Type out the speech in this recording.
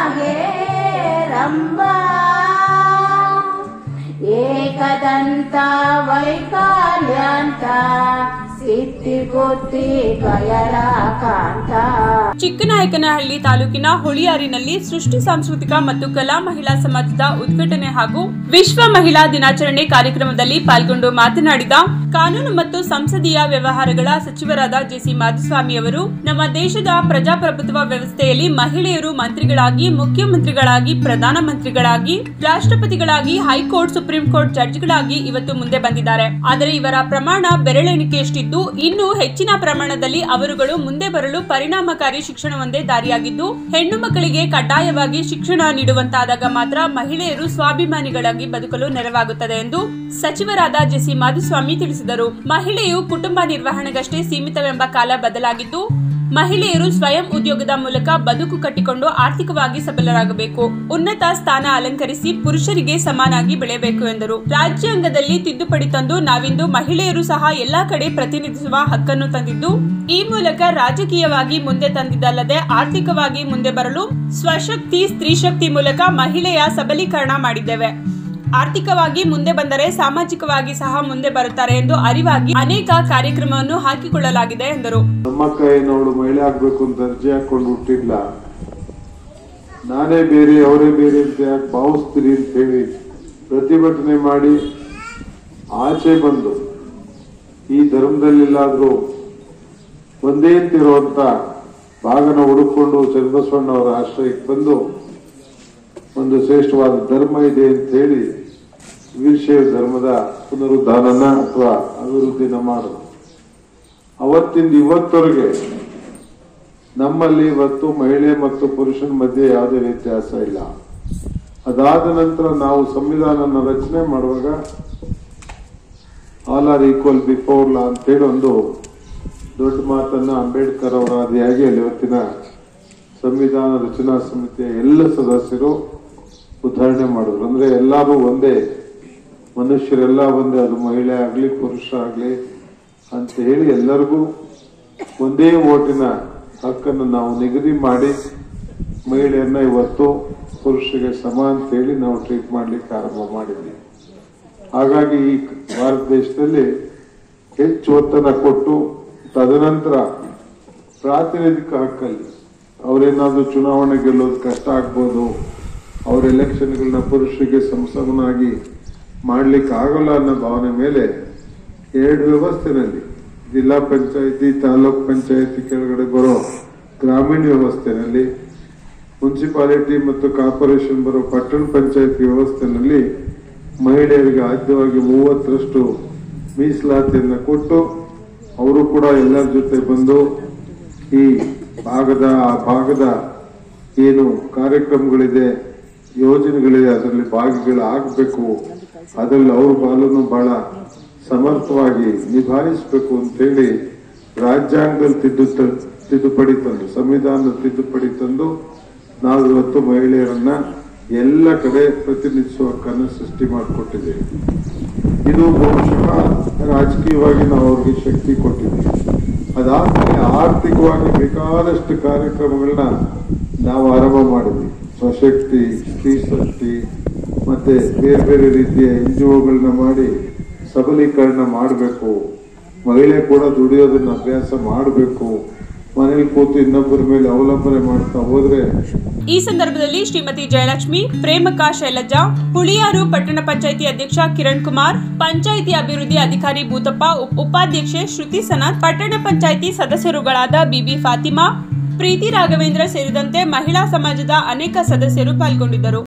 ಹೇರಂಬ ಏಕದಂತ ವೈಕಾಲ್ಯಾಂತ ಸಿದ್ಧಿ ಬುದ್ಧಿ ಬಯಲ ಕಾಂತ ಚಿಕ್ಕನಾಯಕನಹಳ್ಳಿ ತಾಲೂಕಿನ ಹುಳಿಯಾರಿನಲ್ಲಿ ಸೃಷ್ಟಿ ಸಾಂಸ್ಕೃತಿಕ ಮತ್ತು ಕಲಾ ಮಹಿಳಾ ಸಮಾಜದ ಉದ್ಘಾಟನೆ ಹಾಗೂ ವಿಶ್ವ ಮಹಿಳಾ ದಿನಾಚರಣೆ ಕಾರ್ಯಕ್ರಮದಲ್ಲಿ ಪಾಲ್ಗೊಂಡು ಮಾತನಾಡಿದ ಕಾನೂನು ಮತ್ತು ಸಂಸದೀಯ ವ್ಯವಹಾರಗಳ ಸಚಿವರಾದ ಜೆಸಿ ಮಾಧುಸ್ವಾಮಿ ಅವರು ನಮ್ಮ ದೇಶದ ಪ್ರಜಾಪ್ರಭುತ್ವ ವ್ಯವಸ್ಥೆಯಲ್ಲಿ ಮಹಿಳೆಯರು ಮಂತ್ರಿಗಳಾಗಿ ಮುಖ್ಯಮಂತ್ರಿಗಳಾಗಿ ಪ್ರಧಾನಮಂತ್ರಿಗಳಾಗಿ ರಾಷ್ಟ್ರಪತಿಗಳಾಗಿ ಹೈಕೋರ್ಟ್ ಸುಪ್ರೀಂ ಕೋರ್ಟ್ ಜಡ್ಜ್ಗಳಾಗಿ ಇವತ್ತು ಮುಂದೆ ಬಂದಿದ್ದಾರೆ ಆದರೆ ಇವರ ಪ್ರಮಾಣ ಬೆರಳೆಣಿಕೆಯಷ್ಟಿದ್ದು ಇನ್ನು ಹೆಚ್ಚಿನ ಪ್ರಮಾಣದಲ್ಲಿ ಅವರುಗಳು ಮುಂದೆ ಬರಲು ಪರಿಣಾಮಕಾರಿ ಶಿಕ್ಷಣವೊಂದೇ ದಾರಿಯಾಗಿದ್ದು ಹೆಣ್ಣು ಮಕ್ಕಳಿಗೆ ಕಡ್ಡಾಯವಾಗಿ ಶಿಕ್ಷಣ ನೀಡುವಂತಾದಾಗ ಮಾತ್ರ ಮಹಿಳೆಯರು ಸ್ವಾಭಿಮಾನಿಗಳಾಗಿ ಬದುಕಲು ನೆರವಾಗುತ್ತದೆ ಎಂದು ಸಚಿವರಾದ ಜೆಸಿ ಮಾಧುಸ್ವಾಮಿ ತಿಳಿಸಿದರು ಮಹಿಳೆಯು ಕುಟುಂಬ ನಿರ್ವಹಣೆಗಷ್ಟೇ ಸೀಮಿತವೆಂಬ ಕಾಲ ಬದಲಾಗಿದ್ದು ಮಹಿಳೆಯರು ಸ್ವಯಂ ಉದ್ಯೋಗದ ಮೂಲಕ ಬದುಕು ಕಟ್ಟಿಕೊಂಡು ಆರ್ಥಿಕವಾಗಿ ಸಬಲರಾಗಬೇಕು ಉನ್ನತ ಸ್ಥಾನ ಅಲಂಕರಿಸಿ ಪುರುಷರಿಗೆ ಸಮಾನಾಗಿ ಬೆಳೆಯಬೇಕು ಎಂದರು ರಾಜ್ಯಾಂಗದಲ್ಲಿ ತಿದ್ದುಪಡಿ ತಂದು ನಾವಿಂದು ಮಹಿಳೆಯರು ಸಹ ಎಲ್ಲಾ ಕಡೆ ಪ್ರತಿನಿಧಿಸುವ ಹಕ್ಕನ್ನು ತಂದಿದ್ದು ಈ ಮೂಲಕ ರಾಜಕೀಯವಾಗಿ ಮುಂದೆ ತಂದಿದ್ದಲ್ಲದೆ ಆರ್ಥಿಕವಾಗಿ ಮುಂದೆ ಬರಲು ಸ್ವಶಕ್ತಿ ಸ್ತ್ರೀ ಶಕ್ತಿ ಮೂಲಕ ಮಹಿಳೆಯ ಸಬಲೀಕರಣ ಮಾಡಿದ್ದೇವೆ ಆರ್ಥಿಕವಾಗಿ ಮುಂದೆ ಬಂದರೆ ಸಾಮಾಜಿಕವಾಗಿ ಸಹ ಮುಂದೆ ಬರುತ್ತಾರೆ ಎಂದು ಅರಿವಾಗಿ ಅನೇಕ ಕಾರ್ಯಕ್ರಮವನ್ನು ಹಾಕಿಕೊಳ್ಳಲಾಗಿದೆ ಎಂದರು ನಮ್ಮ ಕೈನವಳು ಮಹಿಳೆ ಆಗ್ಬೇಕು ಅಂತ ಅರ್ಜಿ ಹಾಕೊಂಡು ಹುಟ್ಟಿಲ್ಲ ನಾನೇ ಬೇರೆ ಅವರೇ ಬೇರೆ ಅಂತ ಯಾಕೆ ಭಾವಿಸ್ತೀರಿ ಅಂತ ಹೇಳಿ ಪ್ರತಿಭಟನೆ ಮಾಡಿ ಆಚೆ ಬಂದು ಈ ಧರ್ಮದಲ್ಲಿಲ್ಲಾದ್ರೂ ಒಂದೇ ಅಂತಿರುವಂತ ಭಾಗನ ಹುಡುಕೊಂಡು ಚನ್ನಬಸವಣ್ಣ ಅವರ ಆಶ್ರಯಕ್ಕೆ ಬಂದು ಒಂದು ಶ್ರೇಷ್ಠವಾದ ಧರ್ಮ ಇದೆ ಅಂತ ಹೇಳಿ ವೀರಶೈವ ಧರ್ಮದ ಪುನರುದ್ಧಾರನ ಅಥವಾ ಅಭಿವೃದ್ಧಿನ ಮಾಡೋದು ಅವತ್ತಿಂದ ಇವತ್ತವರೆಗೆ ನಮ್ಮಲ್ಲಿ ಇವತ್ತು ಮಹಿಳೆ ಮತ್ತು ಪುರುಷನ ಮಧ್ಯೆ ಯಾವುದೇ ವ್ಯತ್ಯಾಸ ಇಲ್ಲ ಅದಾದ ನಂತರ ನಾವು ಸಂವಿಧಾನನ ರಚನೆ ಮಾಡುವಾಗ all are equal before law ಅಂತೇಳಿ ಒಂದು ದೊಡ್ಡ ಮಾತನ್ನ ಅಂಬೇಡ್ಕರ್ ಅವರ ಆದಿಯಾಗಿ ಅಲ್ಲಿ ಇವತ್ತಿನ ಸಂವಿಧಾನ ರಚನಾ ಸಮಿತಿಯ ಎಲ್ಲ ಸದಸ್ಯರು ಉದಾಹರಣೆ ಮಾಡಿದ್ರು ಅಂದ್ರೆ ಎಲ್ಲರೂ ಒಂದೇ ಮನುಷ್ಯರೆಲ್ಲ ಒಂದೇ ಅದು ಮಹಿಳೆ ಆಗ್ಲಿ ಪುರುಷ ಆಗ್ಲಿ ಅಂತ ಹೇಳಿ ಎಲ್ಲರಿಗೂ ಒಂದೇ ಓಟಿನ ಹಕ್ಕನ್ನು ನಾವು ನಿಗದಿ ಮಾಡಿ ಮಹಿಳೆಯರನ್ನ ಇವತ್ತು ಪುರುಷರಿಗೆ ಸಮ ಅಂತ ಹೇಳಿ ನಾವು ಟ್ರೀಟ್ ಮಾಡ್ಲಿಕ್ಕೆ ಆರಂಭ ಮಾಡಿದ್ವಿ ಹಾಗಾಗಿ ಈ ಭಾರತ ದೇಶದಲ್ಲಿ ಹೆಚ್ಚು ಒತ್ತಡ ಕೊಟ್ಟು ತದನಂತರ ಪ್ರಾತಿನಿಧಿಕ ಹಕ್ಕಲ್ಲಿ ಅವರೇನಾದ್ರೂ ಚುನಾವಣೆ ಗೆಲ್ಲೋದು ಕಷ್ಟ ಆಗ್ಬೋದು ಅವ್ರ ಎಲೆಕ್ಷನ್ಗಳನ್ನ ಪುರುಷರಿಗೆ ಸಮಸಮನಾಗಿ ಮಾಡ್ಲಿಕ್ಕೆ ಆಗಲ್ಲ ಅನ್ನೋ ಭಾವನೆ ಮೇಲೆ ಎರಡು ವ್ಯವಸ್ಥೆನಲ್ಲಿ ಜಿಲ್ಲಾ ಪಂಚಾಯತಿ ತಾಲೂಕ್ ಪಂಚಾಯತಿ ಕೆಳಗಡೆ ಬರೋ ಗ್ರಾಮೀಣ ವ್ಯವಸ್ಥೆನಲ್ಲಿ ಮುನ್ಸಿಪಾಲಿಟಿ ಮತ್ತು ಕಾರ್ಪೊರೇಷನ್ ಬರೋ ಪಟ್ಟಣ ಪಂಚಾಯತಿ ವ್ಯವಸ್ಥೆನಲ್ಲಿ ಮಹಿಳೆಯರಿಗೆ ಆದ್ಯವಾಗಿ ಮೂವತ್ತರಷ್ಟು ಮೀಸಲಾತಿಯನ್ನ ಕೊಟ್ಟು ಅವರು ಕೂಡ ಎಲ್ಲರ ಜೊತೆ ಬಂದು ಈ ಭಾಗದ ಆ ಭಾಗದ ಏನು ಕಾರ್ಯಕ್ರಮಗಳಿದೆ ಯೋಜನೆಗಳಿದೆ ಅದರಲ್ಲಿ ಭಾಗಿಗಳು ಆಗಬೇಕು ಅದರಲ್ಲಿ ಅವ್ರ ಪಾಲನ್ನು ಬಹಳ ಸಮರ್ಥವಾಗಿ ನಿಭಾಯಿಸಬೇಕು ಅಂತೇಳಿ ರಾಜ್ಯಾಂಗದಲ್ಲಿ ತಿದ್ದು ತಿದ್ದುಪಡಿ ತಂದು ಸಂವಿಧಾನದ ತಿದ್ದುಪಡಿ ತಂದು ನಾವು ಇವತ್ತು ಮಹಿಳೆಯರನ್ನ ಎಲ್ಲ ಕಡೆ ಪ್ರತಿನಿಧಿಸುವ ಹಕ್ಕನ್ನು ಸೃಷ್ಟಿ ಮಾಡಿಕೊಟ್ಟಿದ್ದೇವೆ ಇದು ಬಹುಶಃ ರಾಜಕೀಯವಾಗಿ ನಾವು ಅವ್ರಿಗೆ ಶಕ್ತಿ ಕೊಟ್ಟಿದ್ದೀವಿ ಅದಾದ್ಮೇಲೆ ಆರ್ಥಿಕವಾಗಿ ಬೇಕಾದಷ್ಟು ಕಾರ್ಯಕ್ರಮಗಳನ್ನ ನಾವು ಆರಂಭ ಮಾಡಿದ್ವಿ ಸ್ವಶಕ್ತಿ ಸ್ತ್ರೀ ಶಕ್ತಿ ಮತ್ತೆ ಬೇರೆ ಬೇರೆ ರೀತಿಯ ಎನ್ ಜಿ ಒಗಳನ್ನ ಮಾಡಿ ಸಬಲೀಕರಣ ಮಾಡಬೇಕು ಮಹಿಳೆ ಕೂಡ ದುಡಿಯೋದನ್ನ ಅಭ್ಯಾಸ ಮಾಡಬೇಕು ಮನೇಲಿ ಕೂತು ಇನ್ನೊಬ್ಬರ ಮೇಲೆ ಅವಲಂಬನೆ ಮಾಡ್ತಾ ಹೋದ್ರೆ ಈ ಸಂದರ್ಭದಲ್ಲಿ ಶ್ರೀಮತಿ ಜಯಲಕ್ಷ್ಮಿ ಪ್ರೇಮಕ ಶೈಲಜಾ ಹುಳಿಯಾರು ಪಟ್ಟಣ ಪಂಚಾಯಿತಿ ಅಧ್ಯಕ್ಷ ಕಿರಣ್ ಕುಮಾರ್ ಪಂಚಾಯಿತಿ ಅಭಿವೃದ್ಧಿ ಅಧಿಕಾರಿ ಭೂತಪ್ಪ ಉಪ್- ಉಪಾಧ್ಯಕ್ಷೆ ಶ್ರುತಿ ಸನತ್ ಪಟ್ಟಣ ಪಂಚಾಯಿತಿ ಸದಸ್ಯರುಗಳಾದ ಬಿಬಿ ಫಾತಿಮಾ ಪ್ರೀತಿ ರಾಘವೇಂದ್ರ ಸೇರಿದಂತೆ ಮಹಿಳಾ ಸಮಾಜದ ಅನೇಕ ಸದಸ್ಯರು ಪಾಲ್ಗೊಂಡಿದ್ದರು